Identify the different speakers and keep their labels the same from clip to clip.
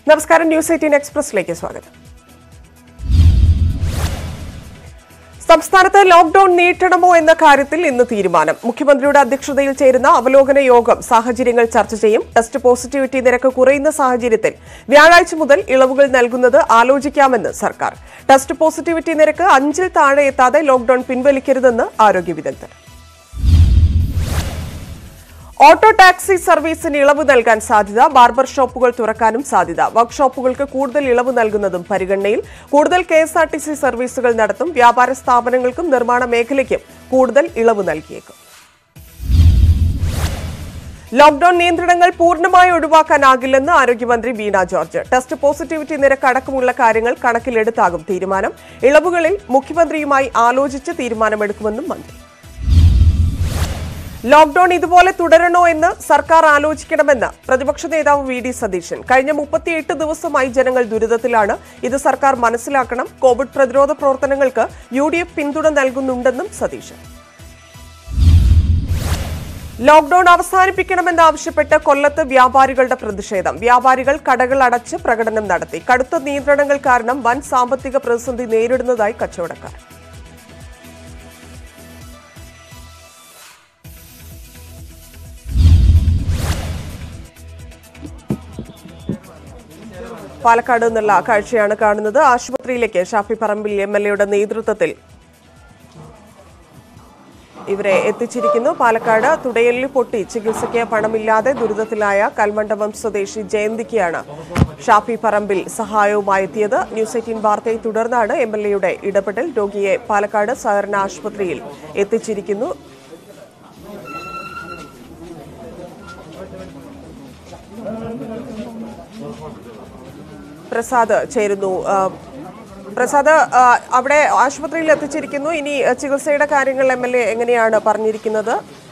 Speaker 1: നമസ്കാരം news eighteen എക്സ്പ്രസിലേക്ക് സ്വാഗതം സംസ്ഥാനത്ത് ലോക്ഡൌൺ നീട്ടണമോ എന്ന കാര്യത്തിൽ ഇന്ന് തീരുമാനം മുഖ്യമന്ത്രിയുടെ അധ്യക്ഷതയിൽ ചേരുന്ന അവലോകന യോഗം സാഹചര്യങ്ങൾ ചർച്ച ചെയ്യും ടെസ്റ്റ് പോസിറ്റിവിറ്റി നിരക്ക് കുറയുന്ന സാഹചര്യത്തിൽ വ്യാഴാഴ്ച മുതൽ ഇളവുകൾ നൽകുന്നത് ആലോചിക്കാമെന്ന് സർക്കാർ ടെസ്റ്റ് പോസിറ്റിവിറ്റി നിരക്ക് അഞ്ചിൽ താഴെ എത്താതെ ലോക്ഡൌൺ പിൻവലിക്കരുതെന്ന് ആരോഗ്യ വിദഗ്ധർ ഓട്ടോ ടാക്സി സർവീസിന് ഇളവ് നൽകാൻ സാധ്യത ബാർബർ ഷോപ്പുകൾ തുറക്കാനും സാധ്യത വർക്ക്ഷോപ്പുകൾക്ക് കൂടുതൽ ഇളവ് നൽകുന്നതും പരിഗണനയിൽ കൂടുതൽ K S R T C സർവീസുകൾ നടത്തും വ്യാപാര സ്ഥാപനങ്ങൾക്കും നിർമ്മാണ മേഖലയ്ക്കും കൂടുതൽ ഇളവ് നൽകിയേക്കും ലോക്ഡൌൺ നിയന്ത്രണങ്ങൾ പൂർണ്ണമായി ഒഴിവാക്കാനാകില്ലെന്ന് ആരോഗ്യമന്ത്രി വീണ ജോർജ് ടെസ്റ്റ് പോസിറ്റിവിറ്റി നിരക്ക് അടക്കമുള്ള കാര്യങ്ങൾ കണക്കിലെടുത്താകും തീരുമാനം ഇളവുകളിൽ മുഖ്യമന്ത്രിയുമായി ആലോചിച്ച് തീരുമാനമെടുക്കുമെന്നും മന്ത്രി ലോക്ഡൌൺ ഇതുപോലെ തുടരണോ എന്ന് സർക്കാർ ആലോചിക്കണമെന്ന് പ്രതിപക്ഷ നേതാവ് വി ഡി സതീശൻ കഴിഞ്ഞ മുപ്പത്തിയെട്ട് ദിവസമായി ജനങ്ങൾ ദുരിതത്തിലാണ് ഇത് സർക്കാർ മനസ്സിലാക്കണം കോവിഡ് പ്രതിരോധ പ്രവർത്തനങ്ങൾക്ക് യു ഡി എഫ് പിന്തുണ നൽകുന്നുണ്ടെന്നും സതീശൻ ലോക്ഡൌൺ അവസാനിപ്പിക്കണമെന്നാവശ്യപ്പെട്ട് കൊല്ലത്ത് വ്യാപാരികളുടെ പ്രതിഷേധം വ്യാപാരികൾ കടകൾ അടച്ച് പ്രകടനം നടത്തി കടുത്ത നിയന്ത്രണങ്ങൾ കാരണം വൻ സാമ്പത്തിക പ്രതിസന്ധി നേരിടുന്നതായി കച്ചവടക്കാർ പാലക്കാട് നിന്നുള്ള കാഴ്ചയാണ് കാണുന്നത് ആശുപത്രിയിലേക്ക് ഷാഫി പറമ്പിൽ എം എൽ എയുടെ നേതൃത്വത്തിൽ ഇവരെ എത്തിച്ചിരിക്കുന്നു പാലക്കാട് തുടയലിൽ പൊട്ടി ചികിത്സയ്ക്ക് പണമില്ലാതെ ദുരിതത്തിലായ കൽമണ്ഡപം സ്വദേശി ജയന്തിക്കാണ് ഷാഫി പറമ്പിൽ സഹായവുമായി എത്തിയത് ന്യൂസ് എയ്റ്റീൻ വാർത്തയെ തുടർന്നാണ് എം എൽ എയുടെ ഇടപെടൽ രോഗിയെ പാലക്കാട് സഹകരണ ആശുപത്രിയിൽ എത്തിച്ചിരിക്കുന്നു പ്രസാദ് ചേരുന്നു ആ, പ്രസാദ് ആ, അവിടെ ആശുപത്രിയിൽ എത്തിച്ചിരിക്കുന്നു ഇനി ആ, ചികിത്സയുടെ കാര്യങ്ങൾ എം എൽ എ എങ്ങനെയാണ് പറഞ്ഞിരിക്കുന്നത്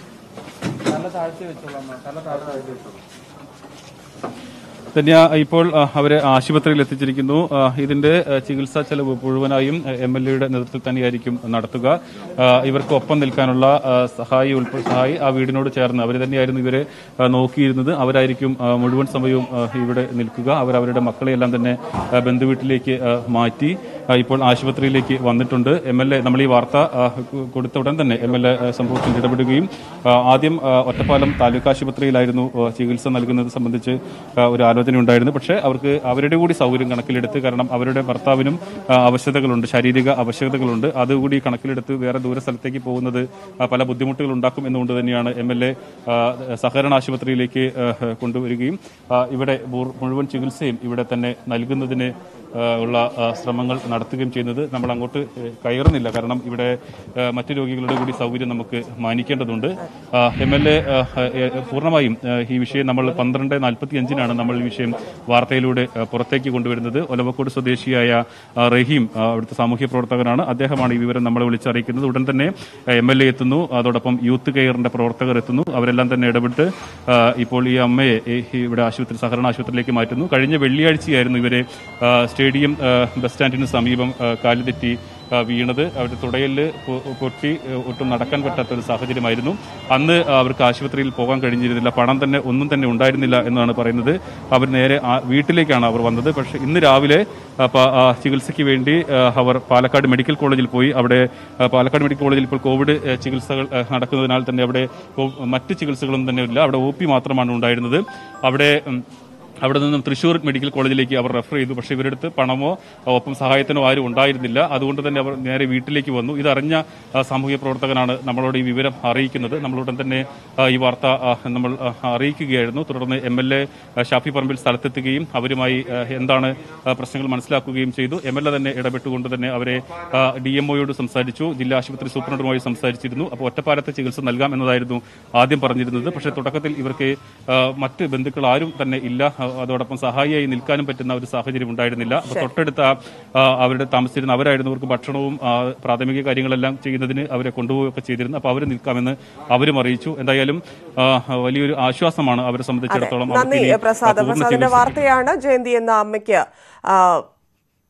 Speaker 2: ധന്യ ഇപ്പോൾ ആ, അവരെ ആശുപത്രിയിൽ എത്തിച്ചിരിക്കുന്നു ആ, ഇതിന്റെ ആ, ചികിത്സാ ചെലവ് മുഴുവനായും എം എൽ എയുടെ നേതൃത്വത്തിൽ തന്നെയായിരിക്കും നടത്തുക ആ, ഇവർക്ക് ഒപ്പം നിൽക്കാനുള്ള ആ, സഹായി ഉൾപ്പെടെ സഹായി ആ വീടിനോട് ചേർന്ന് അവർ തന്നെയായിരുന്നു ഇവരെ ആ, നോക്കിയിരുന്നത് അവരായിരിക്കും ആ, മുഴുവൻ സമയവും ആ, ഇവിടെ നിൽക്കുക അവർ അവരുടെ മക്കളെയെല്ലാം തന്നെ ആ, ബന്ധുവീട്ടിലേക്ക് ആ, മാറ്റി ആ, ഇപ്പോൾ ആശുപത്രിയിലേക്ക് വന്നിട്ടുണ്ട് എം എൽ എ നമ്മൾ ഈ വാർത്ത ആ, കൊ- കൊടുത്ത ഉടൻ തന്നെ എം എൽ എ സംഭവത്തിൽ ഇടപെടുകയും ആ, ആദ്യം ആ, ഒറ്റപ്പാലം താലൂക്ക് ആശുപത്രിയിലായിരുന്നു ആ, ചികിത്സ നൽകുന്നത് സംബന്ധിച്ച് ആ, ഒരു ആലോചന ഉണ്ടായിരുന്നു പക്ഷേ അവർക്ക് അവരുടെ കൂടി സൗകര്യം കണക്കിലെടുത്ത് കാരണം അവരുടെ ഭർത്താവിനും ആ, അവശതകളുണ്ട് ശാരീരിക അവശതകളുണ്ട് അതുകൂടി കണക്കിലെടുത്ത് വേറെ ദൂര സ്ഥലത്തേക്ക് പോകുന്നത് ആ, പല ബുദ്ധിമുട്ടുകൾ ഉണ്ടാക്കും എന്നുകൊണ്ട് തന്നെയാണ് എം എൽ എ സഹകരണ ആശുപത്രിയിലേക്ക് ആ, കൊണ്ടുവരികയും ആ, ഇവിടെ പൂർ- മുഴുവൻ ചികിത്സയും ഇവിടെ തന്നെ നൽകുന്നതിന് ആ, ഉള്ള ആ, ശ്രമങ്ങൾ നടത്തുകയും ചെയ്യുന്നത് നമ്മൾ അങ്ങോട്ട് ഏ, കയറുന്നില്ല കാരണം ഇവിടെ ആ, മറ്റു രോഗികളുടെ കൂടി സൗകര്യം നമുക്ക് മാനിക്കേണ്ടതുണ്ട് എം എൽ എ പൂർണ്ണമായും ആ, ഈ വിഷയം നമ്മൾ പന്ത്രണ്ട് നാൽപ്പത്തി അഞ്ചിനാണ് നമ്മൾ ഈ വിഷയം വാർത്തയിലൂടെ ആ, പുറത്തേക്ക് കൊണ്ടുവരുന്നത് ഒലവക്കോട് സ്വദേശിയായ ആ, റഹീം ആ, അവിടുത്തെ സാമൂഹ്യ പ്രവർത്തകനാണ് അദ്ദേഹമാണ് ഈ വിവരം നമ്മളെ വിളിച്ചറിയിക്കുന്നത് ഉടൻ തന്നെ എം എൽ എ എത്തുന്നു അതോടൊപ്പം യൂത്ത് കെയറിന്റെ പ്രവർത്തകർ എത്തുന്നു അവരെല്ലാം തന്നെ ഇടപെട്ട് ആ, ഇപ്പോൾ ഈ അമ്മയെ ഈ ഇവിടെ ആശുപത്രി സഹകരണ ആശുപത്രിയിലേക്ക് മാറ്റുന്നു കഴിഞ്ഞ വെള്ളിയാഴ്ചയായിരുന്നു ഇവരെ ആ, സ്റ്റേഡിയം ആ, ബസ് സ്റ്റാൻഡിന് സമീപം ആ, കാലുതെറ്റി ആ, വീണത് അവരുടെ തുടയിൽ പൊട്ടി ആ, ഒട്ടും നടക്കാൻ പറ്റാത്ത ഒരു സാഹചര്യമായിരുന്നു അന്ന് അവർക്ക് ആശുപത്രിയിൽ പോകാൻ കഴിഞ്ഞിരുന്നില്ല പണം തന്നെ ഒന്നും തന്നെ ഉണ്ടായിരുന്നില്ല എന്നാണ് പറയുന്നത് അവർ നേരെ ആ വീട്ടിലേക്കാണ് അവർ വന്നത് പക്ഷേ ഇന്ന് രാവിലെ ആ, പ- ആ, ചികിത്സയ്ക്ക് വേണ്ടി ആ, അവർ പാലക്കാട് മെഡിക്കൽ കോളേജിൽ പോയി അവിടെ ആ, പാലക്കാട് മെഡിക്കൽ കോളേജിൽ ഇപ്പോൾ കോവിഡ് ആ, ചികിത്സകൾ ആ, നടക്കുന്നതിനാൽ തന്നെ അവിടെ കോ- മറ്റ് ചികിത്സകളൊന്നും തന്നെ ഇല്ല അവിടെ ഒ പി മാത്രമാണ് ഉണ്ടായിരുന്നത് അവിടെ ഉം, അവിടെ നിന്നും തൃശൂർ മെഡിക്കൽ കോളേജിലേക്ക് അവർ റെഫർ ചെയ്തു പക്ഷേ ഇവരുടെ അടുത്ത് പണമോ ഒപ്പം സഹായത്തിനോ ആരും ഉണ്ടായിരുന്നില്ല അതുകൊണ്ട് തന്നെ അവർ നേരെ വീട്ടിലേക്ക് വന്നു ഇതറിഞ്ഞ ആ, സാമൂഹ്യ പ്രവർത്തകനാണ് നമ്മളോട് ഈ വിവരം അറിയിക്കുന്നത് നമ്മളുടൻ തന്നെ ആ, ഈ വാർത്ത ആ, നമ്മൾ ആ, അറിയിക്കുകയായിരുന്നു തുടർന്ന് M L A Shafi Parambil സ്ഥലത്തെത്തുകയും അവരുമായി ആ, എന്താണ് ആ, പ്രശ്നങ്ങൾ മനസ്സിലാക്കുകയും ചെയ്തു എം എൽ എ തന്നെ ഇടപെട്ടുകൊണ്ട് തന്നെ അവരെ ഡി എം ഒയോട് സംസാരിച്ചു ജില്ലാ ആശുപത്രി സൂപ്രണ്ടുമായി സംസാരിച്ചിരുന്നു അപ്പോൾ ഒറ്റപ്പാലത്തെ ചികിത്സ നൽകാം എന്നതായിരുന്നു ആദ്യം പറഞ്ഞിരുന്നത് പക്ഷേ തുടക്കത്തിൽ ഇവർക്ക് ആ, മറ്റ് ബന്ധുക്കൾ ആരും തന്നെ ഇല്ല ആ, അതോടൊപ്പം സഹായിയായി നിൽക്കാനും പറ്റുന്ന ഒരു സാഹചര്യം ഉണ്ടായിരുന്നില്ല അപ്പോൾ തൊട്ടടുത്ത ആ, അവരുടെ താമസിച്ചിരുന്ന അവരായിരുന്നു അവർക്ക് ഭക്ഷണവും ആ, പ്രാഥമിക കാര്യങ്ങളെല്ലാം ചെയ്യുന്നതിന് അവരെ കൊണ്ടുപോവുകയൊക്കെ ചെയ്തിരുന്നു അപ്പോൾ അവർ നിൽക്കാമെന്ന് അവരും അറിയിച്ചു എന്തായാലും ആ, വലിയൊരു ആശ്വാസമാണ് അവരെ സംബന്ധിച്ചിടത്തോളം അവർക്ക്
Speaker 1: നന്ദി
Speaker 2: ഇനി
Speaker 1: പ്രസാദ്
Speaker 2: പൂർണ്ണ
Speaker 1: പ്രസാദിന്റെ
Speaker 2: ചികിത്സ
Speaker 1: വാർത്തയാണ് ജയന്തി എന്ന അമ്മയ്ക്ക് ആ,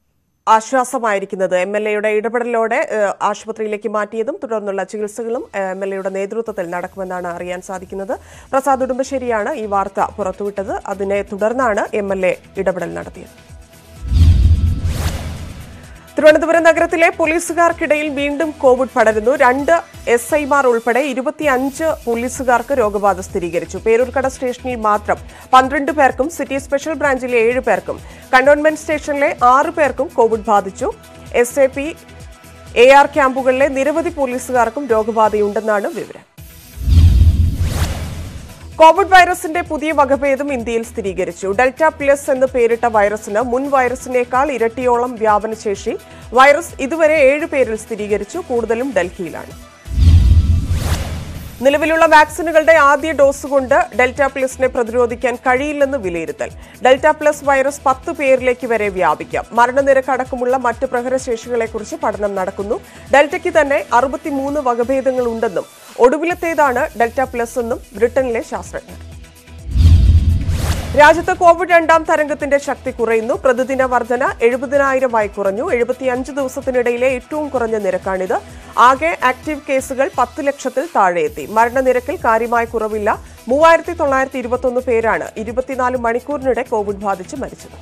Speaker 1: ആശ്വാസമായിരിക്കുന്നത് എം എൽ എയുടെ ഇടപെടലോടെ ഏഹ്, ആശുപത്രിയിലേക്ക് മാറ്റിയതും തുടർന്നുള്ള ചികിത്സകളും എം എൽ എയുടെ നേതൃത്വത്തിൽ നടക്കുമെന്നാണ് അറിയാൻ സാധിക്കുന്നത് പ്രസാദ് ഉടുമ്പശ്ശേരിയാണ് ഈ വാർത്ത പുറത്തുവിട്ടത് അതിനെ തുടർന്നാണ് എം എൽ എ ഇടപെടൽ നടത്തിയത് തിരുവനന്തപുരം നഗരത്തിലെ പോലീസുകാർക്കിടയിൽ വീണ്ടും കോവിഡ് പടരുന്നു രണ്ട് എസ് ഐമാർ ഉൾപ്പെടെ ഇരുപത്തിയഞ്ച് പോലീസുകാർക്ക് രോഗബാധ സ്ഥിരീകരിച്ചു പേരൂർക്കട സ്റ്റേഷനിൽ മാത്രം പന്ത്രണ്ട് പേർക്കും സിറ്റി സ്പെഷ്യൽ ബ്രാഞ്ചിലെ ഏഴ് പേർക്കും കണ്ടോൺമെന്റ് സ്റ്റേഷനിലെ ആറ് പേർക്കും കോവിഡ് ബാധിച്ചു S A P A R ക്യാമ്പുകളിലെ നിരവധി പോലീസുകാർക്കും രോഗബാധയുണ്ടെന്നാണ് വിവരം കോവിഡ് വൈറസിന്റെ പുതിയ വകഭേദം ഇന്ത്യയിൽ സ്ഥിരീകരിച്ചു ഡെൽറ്റ പ്ലസ് എന്ന് പേരിട്ട വൈറസിന് മുൻ വൈറസിനേക്കാൾ ഇരട്ടിയോളം വ്യാപനശേഷി വൈറസ് ഇതുവരെ ഏഴ് പേരിൽ സ്ഥിരീകരിച്ചു കൂടുതലും ഡൽഹിയിലാണ് നിലവിലുള്ള വാക്സിനുകളുടെ ആദ്യ ഡോസ് കൊണ്ട് ഡെൽറ്റ പ്ലസിനെ പ്രതിരോധിക്കാൻ കഴിയില്ലെന്ന് വിലയിരുത്തൽ ഡെൽറ്റ പ്ലസ് വൈറസ് പത്ത് പേരിലേക്ക് വരെ വ്യാപിക്കാം മരണനിരക്ക് അടക്കമുള്ള മറ്റ് പ്രഹരശേഷികളെക്കുറിച്ച് പഠനം നടക്കുന്നു ഡെൽറ്റയ്ക്ക് തന്നെ അറുപത്തിമൂന്ന് വകഭേദങ്ങൾ ഉണ്ടെന്നും ഒടുവിലത്തേതാണ് ഡെൽറ്റ പ്ലസ് എന്നും ബ്രിട്ടനിലെ ശാസ്ത്രജ്ഞർ രാജ്യത്ത് കോവിഡ് രണ്ടാം തരംഗത്തിന്റെ ശക്തി കുറയുന്നു പ്രതിദിന വർധന എഴുപതിനായിരമായി കുറഞ്ഞു എഴുപത്തിയഞ്ച് ദിവസത്തിനിടയിലെ ഏറ്റവും കുറഞ്ഞ നിരക്കാണിത് ആകെ ആക്റ്റീവ് കേസുകൾ പത്ത് ലക്ഷത്തിൽ താഴെയെത്തി മരണനിരക്കിൽ കാര്യമായ കുറവില്ല മൂവായിരത്തി തൊള്ളായിരത്തി ഇരുപത്തൊന്ന് പേരാണ് ഇരുപത്തിനാല് മണിക്കൂറിനിടെ കോവിഡ് ബാധിച്ച് മരിച്ചത്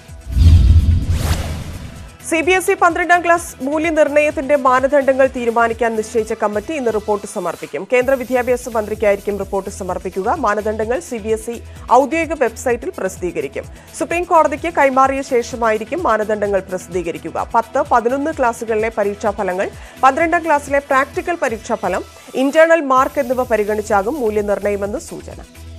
Speaker 1: സി ബി എസ് ഇ പന്ത്രണ്ടാം ക്ലാസ് മൂല്യനിർണ്ണയത്തിന്റെ മാനദണ്ഡങ്ങൾ തീരുമാനിക്കാൻ നിശ്ചയിച്ച കമ്മിറ്റി ഇന്ന് റിപ്പോർട്ട് സമർപ്പിക്കും കേന്ദ്ര വിദ്യാഭ്യാസ മന്ത്രിക്കായിരിക്കും റിപ്പോർട്ട് സമർപ്പിക്കുക മാനദണ്ഡങ്ങൾ സി ബി എസ് ഇ ഔദ്യോഗിക വെബ്സൈറ്റിൽ പ്രസിദ്ധീകരിക്കും സുപ്രീം കോടതിക്ക് കൈമാറിയ ശേഷമായിരിക്കും മാനദണ്ഡങ്ങൾ പ്രസിദ്ധീകരിക്കുക പത്ത് പതിനൊന്ന് ക്ലാസുകളിലെ പരീക്ഷാഫലങ്ങൾ പന്ത്രണ്ടാം ക്ലാസ്സിലെ പ്രാക്ടിക്കൽ പരീക്ഷാഫലം ഇന്റേണൽ മാർക്ക് എന്നിവ പരിഗണിച്ചാകും മൂല്യനിർണ്ണയമെന്ന് സൂചന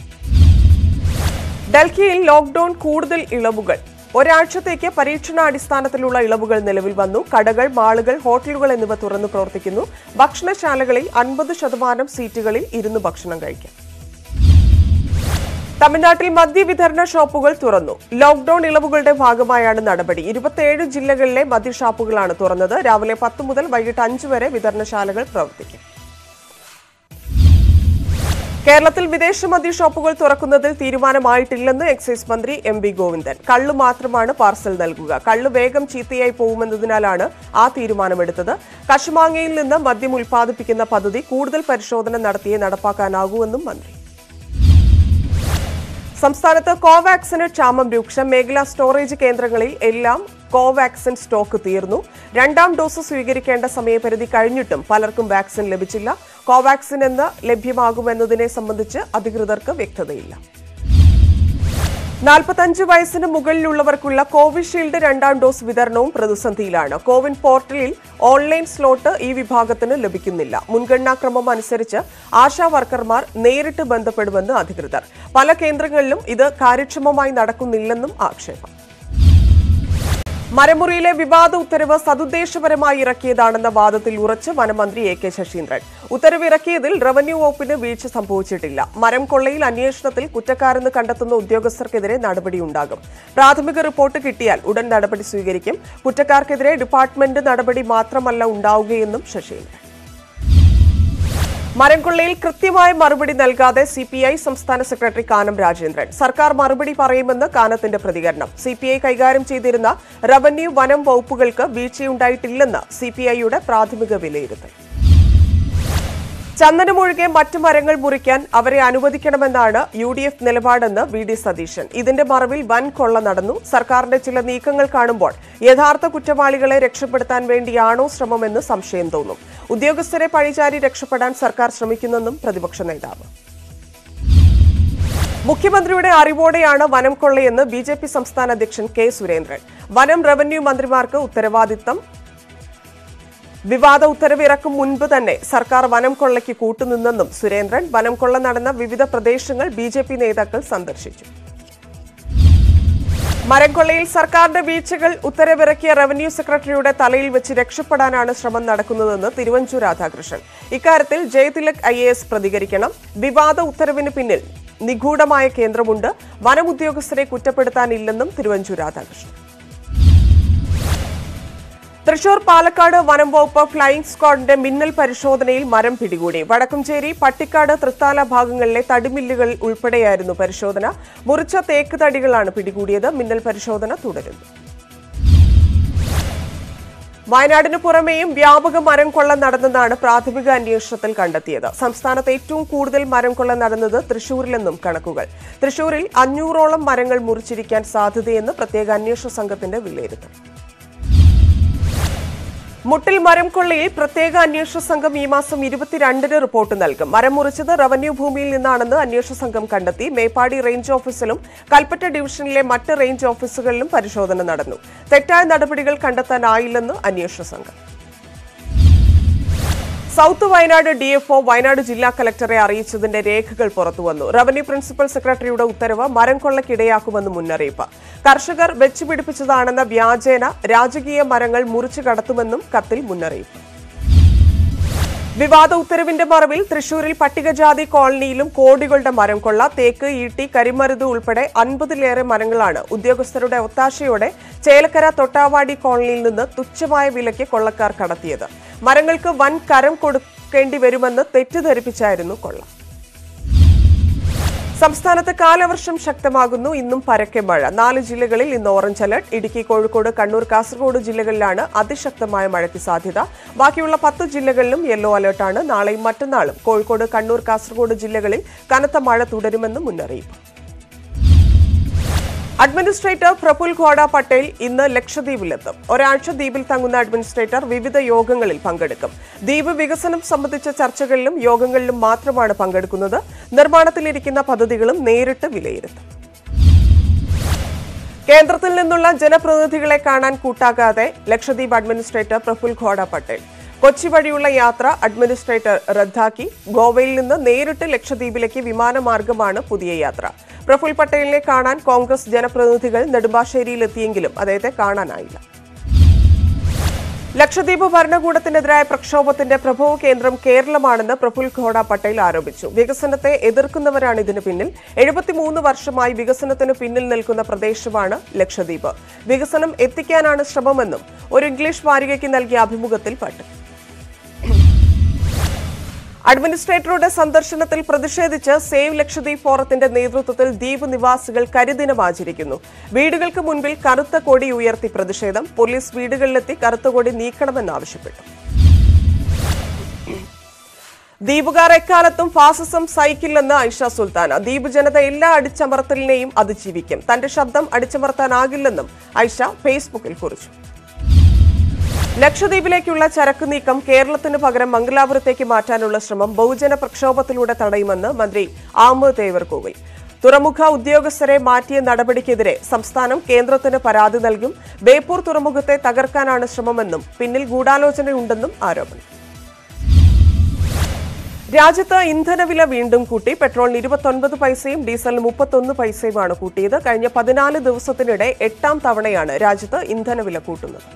Speaker 1: ഡൽഹിയിൽ ലോക്ഡൌൺ കൂടുതൽ ഇളവുകൾ ഒരാഴ്ചത്തേക്ക് പരീക്ഷണാടിസ്ഥാനത്തിലുള്ള ഇളവുകൾ നിലവിൽ വന്നു കടകൾ മാളുകൾ ഹോട്ടലുകൾ എന്നിവ തുറന്നു പ്രവർത്തിക്കുന്നു ഭക്ഷണശാലകളിൽ അൻപത് ശതമാനം സീറ്റുകളിൽ ഇരുന്ന് ഭക്ഷണം കഴിക്കാം തമിഴ്നാട്ടിൽ മദ്യവിതരണ ഷോപ്പുകൾ തുറന്നു ലോക്ഡൌൺ ഇളവുകളുടെ ഭാഗമായാണ് നടപടി ഇരുപത്തിയേഴ് ജില്ലകളിലെ മദ്യഷാപ്പുകളാണ് തുറന്നത് രാവിലെ പത്ത് മുതൽ വൈകിട്ട് അഞ്ച് വരെ വിതരണശാലകൾ പ്രവർത്തിക്കും കേരളത്തിൽ വിദേശ മദ്യ ഷോപ്പുകൾ തുറക്കുന്നതിൽ തീരുമാനമായിട്ടില്ലെന്ന് എക്സൈസ് മന്ത്രി എം വി ഗോവിന്ദൻ കള്ളു മാത്രമാണ് പാർസൽ നൽകുക കള്ളു വേഗം ചീത്തയായി പോകുമെന്നതിനാലാണ് ആ തീരുമാനമെടുത്തത് കശുമാങ്ങയിൽ നിന്ന് മദ്യം ഉൽപ്പാദിപ്പിക്കുന്ന പദ്ധതി കൂടുതൽ പരിശോധന നടത്തിയേ നടപ്പാക്കാനാകൂവെന്നും മന്ത്രി സംസ്ഥാനത്ത് കോവാക്സിന് ക്ഷാമം രൂക്ഷം മേഖലാ സ്റ്റോറേജ് കേന്ദ്രങ്ങളിൽ എല്ലാം കോവാക്സിൻ സ്റ്റോക്ക് തീർന്നു രണ്ടാം ഡോസ് സ്വീകരിക്കേണ്ട സമയപരിധി കഴിഞ്ഞിട്ടും പലർക്കും വാക്സിൻ ലഭിച്ചില്ല കോവാക്സിൻ എന്ന് ലഭ്യമാകുമെന്നതിനെ സംബന്ധിച്ച് അധികൃതർക്ക് വ്യക്തതയില്ല നാൽപ്പത്തഞ്ച് വയസ്സിന് മുകളിലുള്ളവർക്കുള്ള കോവിഷീൽഡ് രണ്ടാം ഡോസ് വിതരണവും പ്രതിസന്ധിയിലാണ് കോവിൻ പോർട്ടലിൽ ഓൺലൈൻ സ്ലോട്ട് ഈ വിഭാഗത്തിന് ലഭിക്കുന്നില്ല മുൻഗണനാക്രമം അനുസരിച്ച് ആശാ വർക്കർമാർ നേരിട്ട് ബന്ധപ്പെടുമെന്ന് അധികൃതർ പല കേന്ദ്രങ്ങളിലും ഇത് കാര്യക്ഷമമായി നടക്കുന്നില്ലെന്നും ആക്ഷേപം മരമുറിയിലെ വിവാദ ഉത്തരവ് സതുദ്ദേശപരമായി ഇറക്കിയതാണെന്ന വാദത്തിൽ ഉറച്ച് വനമന്ത്രി എ കെ ശശീന്ദ്രൻ ഉത്തരവ് ഇറക്കിയതിൽ റവന്യൂ വകുപ്പിന് വീഴ്ച സംഭവിച്ചിട്ടില്ല മരം കൊള്ളയിൽ അന്വേഷണത്തിൽ കുറ്റക്കാരെന്ന് കണ്ടെത്തുന്ന ഉദ്യോഗസ്ഥർക്കെതിരെ നടപടിയുണ്ടാകും പ്രാഥമിക റിപ്പോർട്ട് കിട്ടിയാൽ ഉടൻ നടപടി സ്വീകരിക്കും കുറ്റക്കാർക്കെതിരെ ഡിപ്പാർട്ട്മെന്റ് നടപടി മാത്രമല്ല ഉണ്ടാവുകയെന്നും ശശീന്ദ്രൻ മരംകൊള്ളയിൽ കൃത്യമായ മറുപടി നൽകാതെ സി പി ഐ സംസ്ഥാന സെക്രട്ടറി കാനം രാജേന്ദ്രൻ സർക്കാർ മറുപടി പറയുമെന്ന് കാനത്തിന്റെ പ്രതികരണം സി പി ഐ കൈകാര്യം ചെയ്തിരുന്ന റവന്യൂ വനം വകുപ്പുകൾക്ക് വീഴ്ചയുണ്ടായിട്ടില്ലെന്ന് സി പി ഐയുടെ പ്രാഥമിക വിലയിരുത്തൽ ചന്ദനമൊഴികെ മറ്റു മരങ്ങൾ മുറിക്കാൻ അവരെ അനുവദിക്കണമെന്നാണ് യു ഡി എഫ് നിലപാടെന്ന് വി ഡി സതീശൻ ഇതിന്റെ മറവിൽ വൻ കൊള്ള നടന്നു സർക്കാരിന്റെ ചില നീക്കങ്ങൾ കാണുമ്പോൾ യഥാർത്ഥ കുറ്റവാളികളെ രക്ഷപ്പെടുത്താൻ വേണ്ടിയാണോ ശ്രമമെന്ന് സംശയം തോന്നും ഉദ്യോഗസ്ഥരെ പഴിചാരി രക്ഷപ്പെടാൻ സർക്കാർ ശ്രമിക്കുന്നെന്നും പ്രതിപക്ഷ നേതാവ് മുഖ്യമന്ത്രിയുടെ അറിവോടെയാണ് വനം കൊള്ളയെന്ന് ബി ജെ പി സംസ്ഥാന അധ്യക്ഷൻ കെ സുരേന്ദ്രൻ വനം റവന്യൂ മന്ത്രിമാർക്ക് ഉത്തരവാദിത്തം വിവാദ ഉത്തരവ് ഇറക്കും മുൻപ് തന്നെ സർക്കാർ വനം കൊള്ളയ്ക്ക് കൂട്ടുനിന്നെന്നും സുരേന്ദ്രൻ വനം കൊള്ള നടന്ന വിവിധ പ്രദേശങ്ങൾ ബി ജെ പി നേതാക്കൾ സന്ദർശിച്ചു മരംകൊള്ളയിൽ സർക്കാരിന്റെ വീഴ്ചകൾ ഉത്തരവിറക്കിയ റവന്യൂ സെക്രട്ടറിയുടെ തലയിൽ വെച്ച് രക്ഷപ്പെടാനാണ് ശ്രമം നടക്കുന്നതെന്ന് തിരുവഞ്ചൂർ രാധാകൃഷ്ണൻ ഇക്കാര്യത്തിൽ ജയതിലക് ഐ എ എസ് പ്രതികരിക്കണം വിവാദ ഉത്തരവിന് പിന്നിൽ നിഗൂഢമായ കേന്ദ്രമുണ്ട് വനം ഉദ്യോഗസ്ഥരെ കുറ്റപ്പെടുത്താനില്ലെന്നും തിരുവഞ്ചൂർ രാധാകൃഷ്ണൻ തൃശൂർ പാലക്കാട് വനം വകുപ്പ് ഫ്ലൈയിംഗ് സ്ക്വാഡിന്റെ മിന്നൽ പരിശോധനയിൽ മരം പിടികൂടി വടക്കുംചേരി പട്ടിക്കാട് തൃത്താല ഭാഗങ്ങളിലെ തടിമില്ലുകൾ ഉൾപ്പെടെയായിരുന്നു പരിശോധന മുറിച്ച തേക്ക് തടികളാണ് പിടികൂടിയത് മിന്നൽ പരിശോധന തുടരുന്നു വയനാടിന് പുറമെയും വ്യാപക മരം കൊള്ള നടന്നെന്നാണ് പ്രാഥമിക അന്വേഷണത്തിൽ കണ്ടെത്തിയത് സംസ്ഥാനത്ത് ഏറ്റവും കൂടുതൽ മരം കൊള്ള നടന്നത് തൃശൂരിലെന്നും കണക്കുകൾ തൃശൂരിൽ അഞ്ഞൂറോളം മരങ്ങൾ മുറിച്ചിരിക്കാൻ സാധ്യതയെന്ന് പ്രത്യേക അന്വേഷണ സംഘത്തിന്റെ വിലയിരുത്തൽ മുട്ടിൽ മരം കൊള്ളയിൽ പ്രത്യേക അന്വേഷണ സംഘം ഈ മാസം ഇരുപത്തിരണ്ടിന് റിപ്പോർട്ട് നൽകും മരം മുറിച്ചത് റവന്യൂ ഭൂമിയിൽ നിന്നാണെന്ന് അന്വേഷണ സംഘം കണ്ടെത്തി മേപ്പാടി റേഞ്ച് ഓഫീസിലും കൽപ്പറ്റ ഡിവിഷനിലെ മറ്റ് റേഞ്ച് ഓഫീസുകളിലും പരിശോധന നടന്നു തെറ്റായ നടപടികൾ കണ്ടെത്താനായില്ലെന്ന് അന്വേഷണ സംഘം സൗത്ത് വയനാട് ഡിഎഫ്ഒ വയനാട് ജില്ലാ കലക്ടറെ അറിയിച്ചതിന്റെ രേഖകൾ പുറത്തുവന്നു റവന്യൂ പ്രിൻസിപ്പൽ സെക്രട്ടറിയുടെ ഉത്തരവ് മരം കൊള്ളക്കിടയാക്കുമെന്ന് മുന്നറിയിപ്പ് കർഷകർ വെച്ചുപിടിപ്പിച്ചതാണെന്ന വ്യാജേന രാജകീയ മരങ്ങൾ മുറിച്ചു കടത്തുമെന്നും കത്തിൽ മുന്നറിയിപ്പ് വിവാദ ഉത്തരവിന്റെ മറവിൽ തൃശൂരിൽ പട്ടികജാതി കോളനിയിലും കോടികളുടെ മരം കൊള്ള തേക്ക് ഈട്ടി കരിമരുത് ഉൾപ്പെടെ അൻപതിലേറെ മരങ്ങളാണ് ഉദ്യോഗസ്ഥരുടെ ഒത്താശയോടെ ചേലക്കര തൊട്ടാവാടി കോളനിയിൽ നിന്ന് തുച്ഛമായ വിലയ്ക്ക് കൊള്ളക്കാർ കടത്തിയത് മരങ്ങൾക്ക് വൻ കരം കൊടുക്കേണ്ടി വരുമെന്ന് തെറ്റിദ്ധരിപ്പിച്ചായിരുന്നു കൊള്ള സംസ്ഥാനത്ത് കാലവർഷം ശക്തമാകുന്നു ഇന്നും പരക്കെ മഴ നാല് ജില്ലകളിൽ ഇന്ന് ഓറഞ്ച് അലർട്ട് ഇടുക്കി കോഴിക്കോട് കണ്ണൂർ കാസർഗോഡ് ജില്ലകളിലാണ് അതിശക്തമായ മഴയ്ക്ക് സാധ്യത ബാക്കിയുള്ള പത്ത് ജില്ലകളിലും യെല്ലോ അലർട്ടാണ് നാളെയും മറ്റന്നാളും കോഴിക്കോട് കണ്ണൂർ കാസർഗോഡ് ജില്ലകളിൽ കനത്ത മഴ തുടരുമെന്ന് മുന്നറിയിപ്പ് അഡ്മിനിസ്ട്രേറ്റർ പ്രഫുൽ ഖോഡ പട്ടേൽ ഇന്ന് ലക്ഷദ്വീപിലെത്തും ഒരാഴ്ച ദ്വീപിൽ തങ്ങുന്ന അഡ്മിനിസ്ട്രേറ്റർ വിവിധ യോഗങ്ങളിൽ പങ്കെടുക്കും ദ്വീപ് വികസനം സംബന്ധിച്ച ചർച്ചകളിലും യോഗങ്ങളിലും മാത്രമാണ് പങ്കെടുക്കുന്നത് നിർമ്മാണത്തിലിരിക്കുന്ന പദ്ധതികളും നേരിട്ട് വിലയിരുത്തും കേന്ദ്രത്തിൽ നിന്നുള്ള ജനപ്രതിനിധികളെ കാണാൻ കൂട്ടാക്കാതെ ലക്ഷദ്വീപ് അഡ്മിനിസ്ട്രേറ്റർ പ്രഫുൽ ഖോഡ പട്ടേൽ കൊച്ചി വഴിയുള്ള യാത്ര അഡ്മിനിസ്ട്രേറ്റർ റദ്ദാക്കി ഗോവയിൽ നിന്ന് നേരിട്ട് ലക്ഷദ്വീപിലേക്ക് വിമാനമാർഗമാണ് പുതിയ യാത്ര പ്രഫുൽ പട്ടേലിനെ കാണാൻ കോൺഗ്രസ് ജനപ്രതിനിധികൾ നെടുമ്പാശ്ശേരിയിലെത്തിയെങ്കിലും അദ്ദേഹത്തെ കാണാനായില്ല ലക്ഷദ്വീപ് ഭരണകൂടത്തിനെതിരായ പ്രക്ഷോഭത്തിന്റെ പ്രഭവ കേന്ദ്രം കേരളമാണെന്ന് പ്രഫുൽ ഖോഡ പട്ടേൽ ആരോപിച്ചു വികസനത്തെ എതിർക്കുന്നവരാണ് ഇതിന് പിന്നിൽ എഴുപത്തിമൂന്ന് വർഷമായി വികസനത്തിന് പിന്നിൽ നിൽക്കുന്ന പ്രദേശമാണ് ലക്ഷദ്വീപ് വികസനം എത്തിക്കാനാണ് ശ്രമമെന്നും ഒരു ഇംഗ്ലീഷ് വാരികയ്ക്ക് നൽകിയ അഭിമുഖത്തിൽ പട്ടേൽ അഡ്മിനിസ്ട്രേറ്ററുടെ സന്ദർശനത്തിൽ പ്രതിഷേധിച്ച് സേവ് ലക്ഷദ്വീപ് ഫോറത്തിന്റെ നേതൃത്വത്തിൽ ദ്വീപ് നിവാസികൾ കരിദിനം ആചരിക്കുന്നു വീടുകൾക്ക് മുൻപിൽ കറുത്ത കൊടി ഉയർത്തി പ്രതിഷേധം പോലീസ് വീടുകളിലെത്തി കറുത്ത കൊടി നീക്കണമെന്നാവശ്യപ്പെട്ടു ദ്വീപുകാർ എക്കാലത്തും ഫാസിസം സഹിക്കില്ലെന്ന് ഐഷ സുൽത്താന ദ്വീപ് ജനത എല്ലാ അടിച്ചമർത്തലിനെയും അതിജീവിക്കും തന്റെ ശബ്ദം അടിച്ചമർത്താനാകില്ലെന്നും ഐഷ ഫേസ്ബുക്കിൽ കുറിച്ചു ലക്ഷദ്വീപിലേക്കുള്ള ചരക്ക് നീക്കം കേരളത്തിന് പകരം മംഗലാപുരത്തേക്ക് മാറ്റാനുള്ള ശ്രമം ബഹുജന പ്രക്ഷോഭത്തിലൂടെ തടയുമെന്ന് മന്ത്രി ആമത് തേവർകോവിൽ തുറമുഖ ഉദ്യോഗസ്ഥരെ മാറ്റിയ നടപടിക്കെതിരെ സംസ്ഥാനം കേന്ദ്രത്തിന് പരാതി നൽകും ബേപ്പൂർ തുറമുഖത്തെ തകർക്കാനാണ് ശ്രമമെന്നും പിന്നിൽ ഗൂഢാലോചനയുണ്ടെന്നും ആരോപണം രാജ്യത്ത് ഇന്ധനവില വീണ്ടും കൂട്ടി പെട്രോളിന് ഇരുപത്തൊൻപത് പൈസയും ഡീസലിന് മുപ്പത്തൊന്ന് പൈസയുമാണ് കൂട്ടിയത് കഴിഞ്ഞ പതിനാല് ദിവസത്തിനിടെ എട്ടാം തവണയാണ് രാജ്യത്ത് ഇന്ധനവില കൂട്ടുന്നത്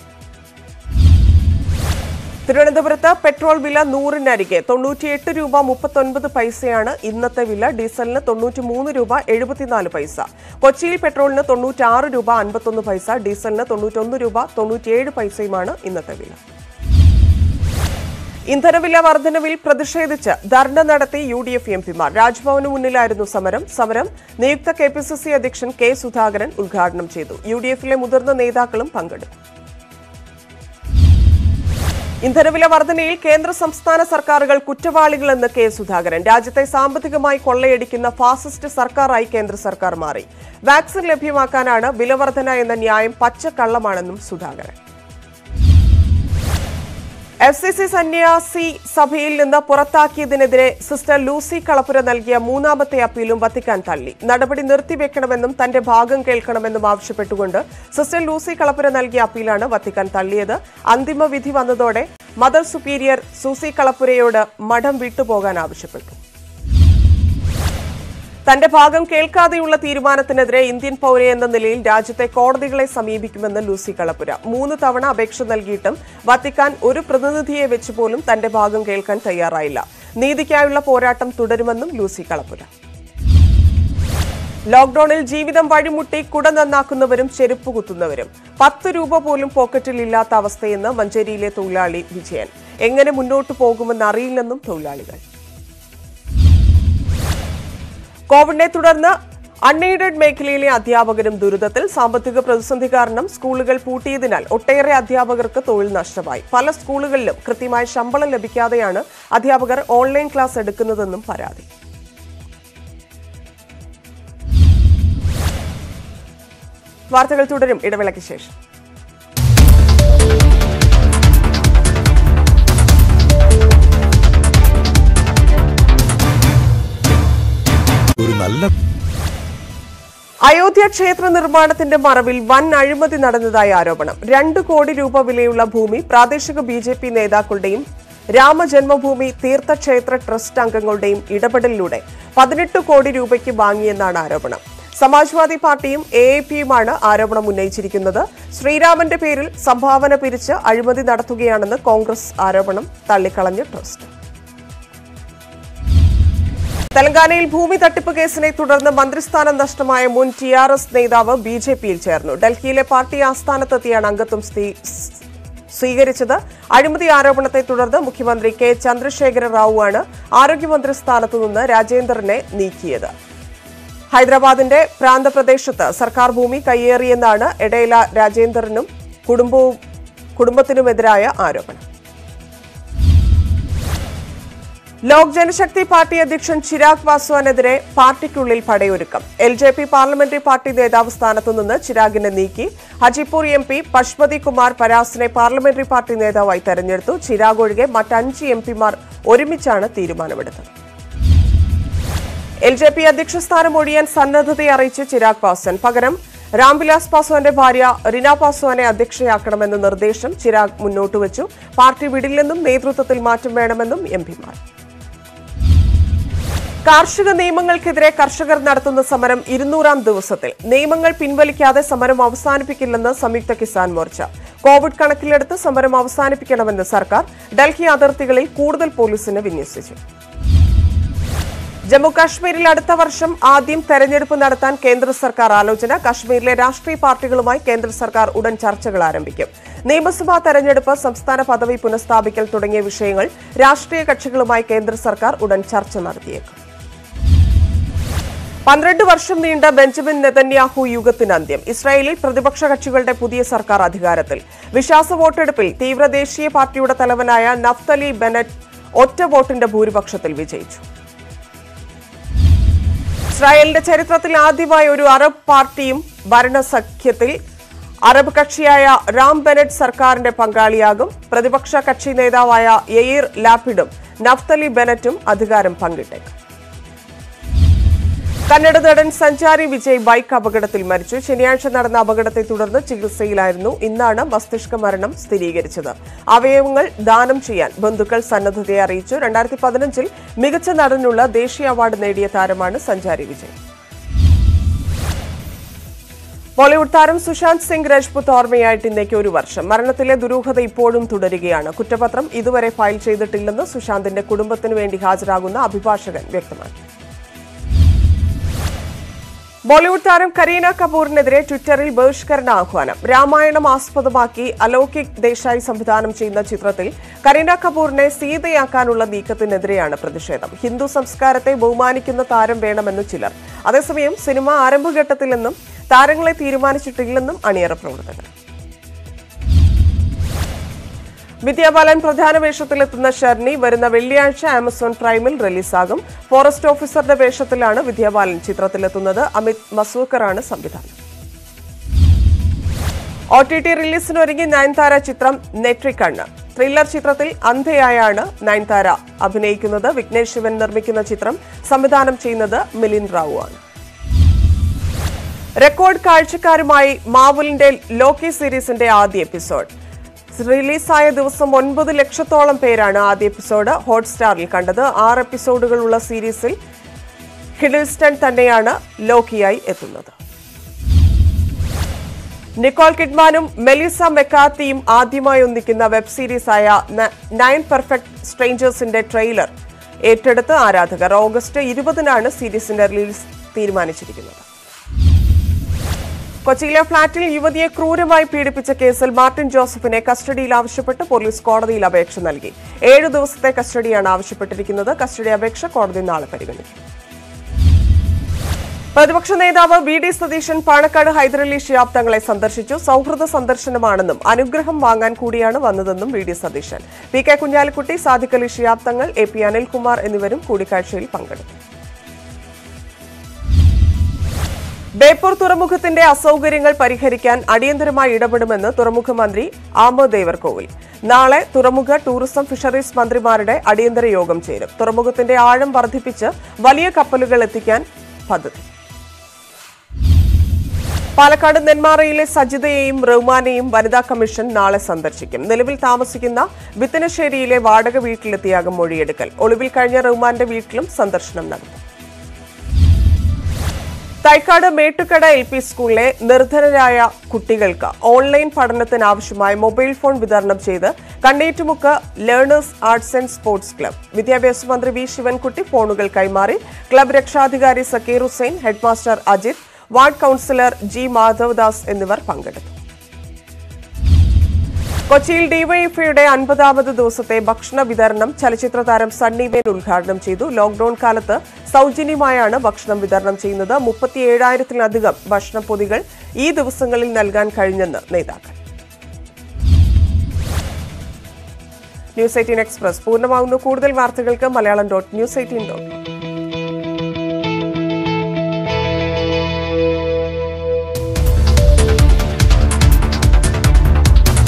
Speaker 1: തിരുവനന്തപുരത്ത് പെട്രോൾ വില നൂറിനരികെ തൊണ്ണൂറ്റിയെട്ട് രൂപ മുപ്പത്തൊൻപത് പൈസയാണ് ഇന്നത്തെ വില ഡീസലിന് തൊണ്ണൂറ്റിമൂന്ന് രൂപ എഴുപത്തിനാല് പൈസ കൊച്ചിയിൽ പെട്രോളിന് തൊണ്ണൂറ്റാറ് രൂപ അൻപത്തൊന്ന് പൈസ ഡീസലിന് തൊണ്ണൂറ്റൊന്ന് രൂപ തൊണ്ണൂറ്റിയേഴ് പൈസയുമാണ് ഇന്നത്തെ വില ഇന്ധനവില വർധനവിൽ പ്രതിഷേധിച്ച് ധർണ നടത്തി യു ഡി എഫ് എം പിമാർ രാജ്ഭവന് മുന്നിലായിരുന്നു സമരം സമരം നിയുക്ത കെ പി സി സി അധ്യക്ഷൻ കെ സുധാകരൻ ഉദ്ഘാടനം ചെയ്തു യു ഡി എഫിലെ മുതിർന്ന നേതാക്കളും പങ്കെടുത്തു ഇന്ധനവില വർധനയിൽ കേന്ദ്ര സംസ്ഥാന സർക്കാരുകൾ കുറ്റവാളികളെന്ന് കെ സുധാകരൻ രാജ്യത്തെ സാമ്പത്തികമായി കൊള്ളയടിക്കുന്ന ഫാസിസ്റ്റ് സർക്കാരായി കേന്ദ്ര സർക്കാർ മാറി വാക്സിൻ ലഭ്യമാക്കാനാണ് വിലവർധന എന്ന ന്യായം പച്ചക്കള്ളമാണെന്നും സുധാകരൻ എഫ് സി സി സന്യാസി സഭയിൽ നിന്ന് പുറത്താക്കിയതിനെതിരെ സിസ്റ്റർ ലൂസി കളപ്പുര നൽകിയ മൂന്നാമത്തെ അപ്പീലും വത്തിക്കാൻ തള്ളി നടപടി നിർത്തിവെക്കണമെന്നും തന്റെ ഭാഗം കേൾക്കണമെന്നും ആവശ്യപ്പെട്ടുകൊണ്ട് സിസ്റ്റർ ലൂസി കളപ്പുര നൽകിയ അപ്പീലാണ് വത്തിക്കാൻ തള്ളിയത് അന്തിമ വിധി വന്നതോടെ മദർ സുപ്പീരിയർ സൂസി കളപ്പുരയോട് മഠം വിട്ടുപോകാൻ ആവശ്യപ്പെട്ടു തന്റെ ഭാഗം കേൾക്കാതെയുള്ള തീരുമാനത്തിനെതിരെ ഇന്ത്യൻ പൗര എന്ന നിലയിൽ രാജ്യത്തെ കോടതികളെ സമീപിക്കുമെന്ന് ലൂസി കളപ്പുര മൂന്ന് തവണ അപേക്ഷ നൽകിയിട്ടും വത്തിക്കാൻ ഒരു പ്രതിനിധിയെ വെച്ച് പോലും തന്റെ ഭാഗം കേൾക്കാൻ തയ്യാറായില്ല നീതിക്കായുള്ള പോരാട്ടം തുടരുമെന്നും ലൂസി കളപ്പുര ലോക്ഡൌണിൽ ജീവിതം വഴിമുട്ടി കുട നന്നാക്കുന്നവരും ചെരുപ്പ് കുത്തുന്നവരും പത്ത് രൂപ പോലും പോക്കറ്റിൽ ഇല്ലാത്ത അവസ്ഥയെന്ന് മഞ്ചേരിയിലെ തൊഴിലാളി വിജയൻ എങ്ങനെ മുന്നോട്ടു പോകുമെന്ന് അറിയില്ലെന്നും തൊഴിലാളികൾ കോവിഡിനെ തുടർന്ന് അൺഎയ്ഡഡ് മേഖലയിലെ അധ്യാപകരും ദുരിതത്തിൽ സാമ്പത്തിക പ്രതിസന്ധി കാരണം സ്കൂളുകൾ പൂട്ടിയതിനാൽ ഒട്ടേറെ അധ്യാപകർക്ക് തൊഴിൽ നഷ്ടമായി പല സ്കൂളുകളിലും കൃത്യമായ ശമ്പളം ലഭിക്കാതെയാണ് അധ്യാപകർ ഓൺലൈൻ ക്ലാസ് എടുക്കുന്നതെന്നും പരാതി വാർത്തകൾ തുടരും ഇടവേളയ്ക്ക് ശേഷം
Speaker 3: ഒരു നല്ല
Speaker 1: അയോധ്യ ക്ഷേത്ര നിർമ്മാണത്തിന്റെ മറവിൽ വൻ അഴിമതി നടന്നതായി ആരോപണം രണ്ട് കോടി രൂപ വിലയുള്ള ഭൂമി പ്രാദേശിക ബി ജെ പി നേതാക്കളുടെയും രാമജന്മഭൂമി തീർത്ഥക്ഷേത്ര ട്രസ്റ്റ് അംഗങ്ങളുടെയും ഇടപെടലിലൂടെ പതിനെട്ട് കോടി രൂപയ്ക്ക് വാങ്ങിയെന്നാണ് ആരോപണം സമാജ്വാദി പാർട്ടിയും എ എ പിയുമാണ് ആരോപണം ഉന്നയിച്ചിരിക്കുന്നത് ശ്രീരാമന്റെ പേരിൽ സംഭാവന പിരിച്ച് അഴിമതി നടത്തുകയാണെന്ന് കോൺഗ്രസ് ആരോപണം തള്ളിക്കളഞ്ഞ് ട്രസ്റ്റ് തെലങ്കാനയിൽ ഭൂമി തട്ടിപ്പ് കേസിനെ തുടർന്ന് മന്ത്രിസ്ഥാനം നഷ്ടമായ മുൻ ടി ആർ എസ് നേതാവ് ബി ജെ പിയിൽ ചേർന്നു ഡൽഹിയിലെ പാർട്ടി ആസ്ഥാനത്തെത്തിയാണ് അംഗത്വം സ്ഥി- സ്വീകരിച്ചത് അഴിമതി ആരോപണത്തെ തുടർന്ന് മുഖ്യമന്ത്രി കെ ചന്ദ്രശേഖര റാവുവാണ് ആരോഗ്യമന്ത്രി സ്ഥാനത്തു നിന്ന് രാജേന്ദ്രനെ നീക്കിയത് ഹൈദരാബാദിന്റെ പ്രാന്തപ്രദേശത്ത് സർക്കാർ ഭൂമി കയ്യേറിയെന്നാണ് എടയില രാജേന്ദ്രനും കുടുംബവും കുടുംബത്തിനുമെതിരായ ആരോപണം ലോക് ജനശക്തി പാർട്ടി അധ്യക്ഷൻ ചിരാഗ് പാസ്വാനെതിരെ പാർട്ടിക്കുള്ളിൽ പടയൊരുക്കം L J P parliamentary party നേതാവ് സ്ഥാനത്തു നിന്ന് ചിരാഗിനെ നീക്കി ഹജിപൂർ എം പി പശ്വതി കുമാർ പരാസിനെ പാർലമെന്ററി പാർട്ടി നേതാവായി തെരഞ്ഞെടുത്തു ചിരാഗ് ഒഴികെ മറ്റഞ്ച് എം പിമാർ ഒരുമിച്ചാണ് തീരുമാനമെടുത്തത് എൽ ജെ പി അധ്യക്ഷ സ്ഥാനം ഒഴിയാൻ സന്നദ്ധതയെ അറിയിച്ച് ചിരാഗ് പാസ്വാൻ പകരം രാംവിലാസ് പാസ്വാന്റെ ഭാര്യ റിന പാസ്വാനെ അധ്യക്ഷയാക്കണമെന്ന നിർദ്ദേശം ചിരാഗ് മുന്നോട്ട് വച്ചു പാർട്ടി വിടില്ലെന്നും നേതൃത്വത്തിൽ മാറ്റം വേണമെന്നും എം പിമാർ കാർഷിക നിയമങ്ങൾക്കെതിരെ കർഷകർ നടത്തുന്ന സമരം ഇരുന്നൂറാം ദിവസത്തിൽ നിയമങ്ങൾ പിൻവലിക്കാതെ സമരം അവസാനിപ്പിക്കില്ലെന്ന് സംയുക്ത കിസാൻ മോർച്ച കോവിഡ് കണക്കിലെടുത്ത് സമരം അവസാനിപ്പിക്കണമെന്ന് സർക്കാർ ഡൽഹി അതിർത്തികളിൽ കൂടുതൽ പോലീസിനെ വിന്യസിച്ചു ജമ്മു കാശ്മീരിൽ അടുത്ത വർഷം ആദ്യം തെരഞ്ഞെടുപ്പ് നടത്താൻ കേന്ദ്ര സർക്കാർ ആലോചന കാശ്മീരിലെ രാഷ്ട്രീയ പാർട്ടികളുമായി കേന്ദ്ര സർക്കാർ ഉടൻ ചർച്ചകൾ ആരംഭിക്കും നിയമസഭാ തെരഞ്ഞെടുപ്പ് സംസ്ഥാന പദവി പുനഃസ്ഥാപിക്കൽ തുടങ്ങിയ വിഷയങ്ങൾ രാഷ്ട്രീയ കക്ഷികളുമായി കേന്ദ്ര സർക്കാർ ഉടൻ ചർച്ച നടത്തിയേക്കും പന്ത്രണ്ട് വർഷം നീണ്ട ബെഞ്ചമിൻ നെതന്യാഹു യുഗത്തിന് അന്ത്യം ഇസ്രായേലിൽ പ്രതിപക്ഷ കക്ഷികളുടെ പുതിയ സർക്കാർ അധികാരത്തിൽ വിശ്വാസ വോട്ടെടുപ്പിൽ തീവ്ര ദേശീയ പാർട്ടിയുടെ തലവനായ നഫ്തലി ബെനറ്റ് ഒറ്റ വോട്ടിന്റെ ഭൂരിപക്ഷത്തിൽ വിജയിച്ചു ഇസ്രായേലിന്റെ ചരിത്രത്തിൽ ആദ്യമായി ഒരു അറബ് പാർട്ടിയും ഭരണസഖ്യത്തിൽ അറബ് കക്ഷിയായ റാം ബെനറ്റ് സർക്കാരിന്റെ പങ്കാളിയാകും പ്രതിപക്ഷ കക്ഷി നേതാവായ യെയീർ ലാപ്പിഡും നഫ്തലി ബെനറ്റും അധികാരം പങ്കിട്ടേക്കും കന്നഡ നടൻ സഞ്ചാരി വിജയ് ബൈക്ക് അപകടത്തിൽ മരിച്ചു ശനിയാഴ്ച നടന്ന അപകടത്തെ തുടർന്ന് ചികിത്സയിലായിരുന്നു ഇന്നാണ് മസ്തിഷ്ക മരണം സ്ഥിരീകരിച്ചത് അവയവങ്ങൾ ദാനം ചെയ്യാൻ ബന്ധുക്കൾ സന്നദ്ധതയെ അറിയിച്ചു രണ്ടായിരത്തി പതിനഞ്ചിൽ മികച്ച നടനുള്ള ദേശീയ അവാർഡ് നേടിയ താരമാണ് സഞ്ചാരി വിജയ് ബോളിവുഡ് താരം സുശാന്ത് സിംഗ് രജ്പുത് ഓർമ്മയായിട്ട് ഇന്നേക്ക് ഒരു വർഷം മരണത്തിലെ ദുരൂഹത ഇപ്പോഴും തുടരുകയാണ് കുറ്റപത്രം ഇതുവരെ ഫയൽ ചെയ്തിട്ടില്ലെന്ന് സുശാന്തിന്റെ കുടുംബത്തിനു വേണ്ടി ഹാജരാകുന്ന അഭിഭാഷകൻ വ്യക്തമാക്കി ബോളിവുഡ് താരം കരീന കപൂറിനെതിരെ ട്വിറ്ററിൽ ബഹിഷ്കരണ ആഹ്വാനം രാമായണം ആസ്പദമാക്കി അലൗകിക് ദേശായി സംവിധാനം ചെയ്യുന്ന ചിത്രത്തിൽ കരീന കപൂറിനെ സീതയാക്കാനുള്ള നീക്കത്തിനെതിരെയാണ് പ്രതിഷേധം ഹിന്ദു സംസ്കാരത്തെ ബഹുമാനിക്കുന്ന താരം വേണമെന്ന് ചിലർ അതേസമയം സിനിമ ആരംഭഘട്ടത്തിലെന്നും താരങ്ങളെ തീരുമാനിച്ചിട്ടില്ലെന്നും അണിയറ പ്രവർത്തകർ വിദ്യാബാലൻ പ്രധാന വേഷത്തിലെത്തുന്ന ഷെർണി വരുന്ന വെള്ളിയാഴ്ച ആമസോൺ പ്രൈമിൽ റിലീസാകും ഫോറസ്റ്റ് ഓഫീസറുടെ വേഷത്തിലാണ് വിദ്യാബാലൻ ചിത്രത്തിലെത്തുന്നത് അമിത് മസൂക്കറാണ് സംവിധാനം ഒ ടി ടി റിലീസിനൊരുങ്ങി നയൻതാര ചിത്രം നെട്രിക്കണ്ണ് ത്രില്ലർ ചിത്രത്തിൽ അന്ധയായാണ് നയൻതാര അഭിനയിക്കുന്നത് വിഘ്നേഷ് ശിവൻ നിർമ്മിക്കുന്ന ചിത്രം സംവിധാനം ചെയ്യുന്നത് മിലിൻ റാവു ആണ് റെക്കോർഡ് കാഴ്ചക്കാരുമായി മാവുലിന്റെ ലോക്കി സീരീസിന്റെ ആദ്യ എപ്പിസോഡ് റിലീസായ ദിവസം ഒൻപത് ലക്ഷത്തോളം പേരാണ് ആദ്യ എപ്പിസോഡ് ഹോട്ട്സ്റ്റാറിൽ കണ്ടത് ആറ് എപ്പിസോഡുകളുള്ള സീരീസിൽ ഹിഡിൽസ്റ്റൺ തന്നെയാണ് ലോക്കിയായി എത്തുന്നത് നിക്കോൾ കിഡ്മാനും മെലിസ മെക്കാത്തിയും ആദ്യമായി ഒന്നിക്കുന്ന വെബ് സീരീസായ ന- നയൻ പെർഫെക്റ്റ് സ്ട്രേഞ്ചേഴ്സിന്റെ ട്രെയിലർ ഏറ്റെടുത്ത് ആരാധകർ ഓഗസ്റ്റ് ഇരുപതിനാണ് സീരീസിന്റെ റിലീസ് തീരുമാനിച്ചിരിക്കുന്നത് കൊച്ചിയിലെ ഫ്ളാറ്റിൽ യുവതിയെ ക്രൂരമായി പീഡിപ്പിച്ച കേസിൽ മാർട്ടിൻ ജോസഫിനെ കസ്റ്റഡിയിൽ ആവശ്യപ്പെട്ട് പോലീസ് കോടതിയിൽ അപേക്ഷ നൽകി ഏഴു ദിവസത്തെ കസ്റ്റഡിയാണ് ആവശ്യപ്പെട്ടിരിക്കുന്നത് കസ്റ്റഡി അപേക്ഷ കോടതി നാളെ പരിഗണിക്കും പ്രതിപക്ഷ നേതാവ് വി ഡി സതീശൻ പാണക്കാട് ഹൈദരലി ഷിയാബ് തങ്ങളെ സന്ദർശിച്ചു സൗഹൃദ സന്ദർശനമാണെന്നും അനുഗ്രഹം വാങ്ങാൻ കൂടിയാണ് വന്നതെന്നും V D Satheesan P K Kunhalikutty Sadiq Ali Shihab Thangal A P Anilkumar എന്നിവരും കൂടിക്കാഴ്ചയിൽ പങ്കെടുത്തു ബേപ്പൂർ തുറമുഖത്തിന്റെ അസൌകര്യങ്ങൾ പരിഹരിക്കാൻ അടിയന്തരമായി ഇടപെടുമെന്ന് തുറമുഖ മന്ത്രി ആമോ ദേവർകോവിൽ നാളെ തുറമുഖ ടൂറിസം ഫിഷറീസ് മന്ത്രിമാരുടെ അടിയന്തര യോഗം ചേരും തുറമുഖത്തിന്റെ ആഴം വർദ്ധിപ്പിച്ച് വലിയ കപ്പലുകൾ എത്തിക്കാൻ പദ്ധതി പാലക്കാട് നെന്മാറയിലെ സജിതയെയും റഹ്മാനെയും വനിതാ കമ്മീഷൻ നാളെ സന്ദർശിക്കും നിലവിൽ താമസിക്കുന്ന വിത്തനശ്ശേരിയിലെ വാടക വീട്ടിലെത്തിയാകും മൊഴിയെടുക്കൽ ഒളിവിൽ കഴിഞ്ഞ റഹ്മാന്റെ വീട്ടിലും സന്ദർശനം നടത്തും തൈക്കാട് മേട്ടുക്കട എൽ പി സ്കൂളിലെ നിർധനരായ കുട്ടികൾക്ക് ഓൺലൈൻ പഠനത്തിനാവശ്യമായ മൊബൈൽ ഫോൺ വിതരണം ചെയ്ത് Kannettumukku learners arts and sports club വിദ്യാഭ്യാസ മന്ത്രി വി ശിവൻകുട്ടി ഫോണുകൾ കൈമാറി ക്ലബ് രക്ഷാധികാരി Zakir Hussain headmaster Ajith ward councillor G Madhavadas എന്നിവർ പങ്കെടുത്തു കൊച്ചിയിൽ ഡിവൈഎഫ്ഐയുടെ അൻപതാമത് ദിവസത്തെ ഭക്ഷണ വിതരണം ചലച്ചിത്ര താരം സണ്ണി വേൻ ഉദ്ഘാടനം ചെയ്തു ലോക്ഡൌൺ കാലത്ത് സൗജന്യമായാണ് ഭക്ഷണം വിതരണം ചെയ്യുന്നത് മുപ്പത്തിയേഴായിരത്തിലധികം ഭക്ഷണപ്പൊതികൾ ഈ ദിവസങ്ങളിൽ നൽകാൻ കഴിഞ്ഞെന്ന് നേതാക്കൾ ന്യൂസ് എയ്റ്റീൻ എക്സ്പ്രസ് പൂർണ്ണമാകുന്നു കൂടുതൽ വാർത്തകൾക്ക് Malayalam dot news eighteen dot com.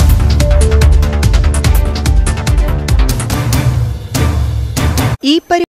Speaker 4: ഈ പരി